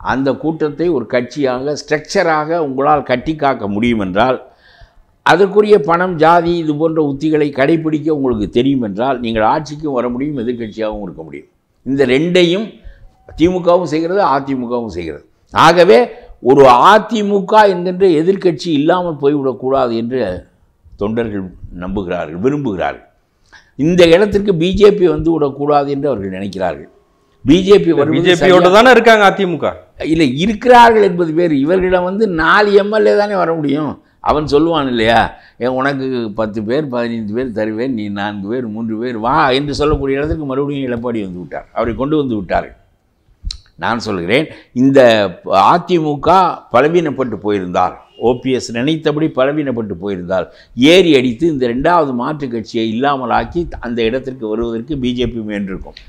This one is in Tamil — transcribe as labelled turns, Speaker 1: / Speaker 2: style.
Speaker 1: அந்த கூட்டத்தை ஒரு கட்சியாக ஸ்ட்ரக்சராக உங்களால் கட்டி காக்க முடியும் என்றால் அதற்குரிய பணம் ஜாதி இது போன்ற உத்திகளை கடைபிடிக்க உங்களுக்கு தெரியும் என்றால் நீங்கள் ஆட்சிக்கும் வர முடியும் எதிர்க்கட்சியாகவும் இருக்க முடியும் இந்த ரெண்டையும் திமுகவும் செய்கிறது அதிமுகவும் செய்கிறது ஆகவே ஒரு அதிமுக என்கின்ற எதிர்க்கட்சி இல்லாமல் போய்விடக்கூடாது என்று தொண்டர்கள் நம்புகிறார்கள் விரும்புகிறார்கள் இந்த இடத்திற்கு பிஜேபி வந்து விடக்கூடாது என்று அவர்கள் நினைக்கிறார்கள் பிஜேபி
Speaker 2: பிஜேபியோட தானே இருக்காங்க அதிமுக
Speaker 1: இல்லை இருக்கிறார்கள் என்பது பேர் இவர்களிடம் வந்து நாலு எம்எல்ஏ தானே வர முடியும் அவன் சொல்லுவான் இல்லையா ஏன் உனக்கு பத்து பேர் பதினைந்து பேர் தருவேன் நீ நான்கு பேர் மூன்று பேர் வா என்று சொல்லக்கூடிய இடத்துக்கு மறுபடியும் எடப்பாடி வந்து விட்டார் அவரை கொண்டு வந்து விட்டார்கள் நான் சொல்கிறேன் இந்த அதிமுக பலவீனப்பட்டு போயிருந்தால் ஓபிஎஸ் நினைத்தபடி பலவீனப்பட்டு போயிருந்தால் ஏறி அடித்து இந்த ரெண்டாவது மாற்றுக் கட்சியை இல்லாமல் ஆக்கி அந்த இடத்திற்கு வருவதற்கு பிஜேபி முயன்றிருக்கும்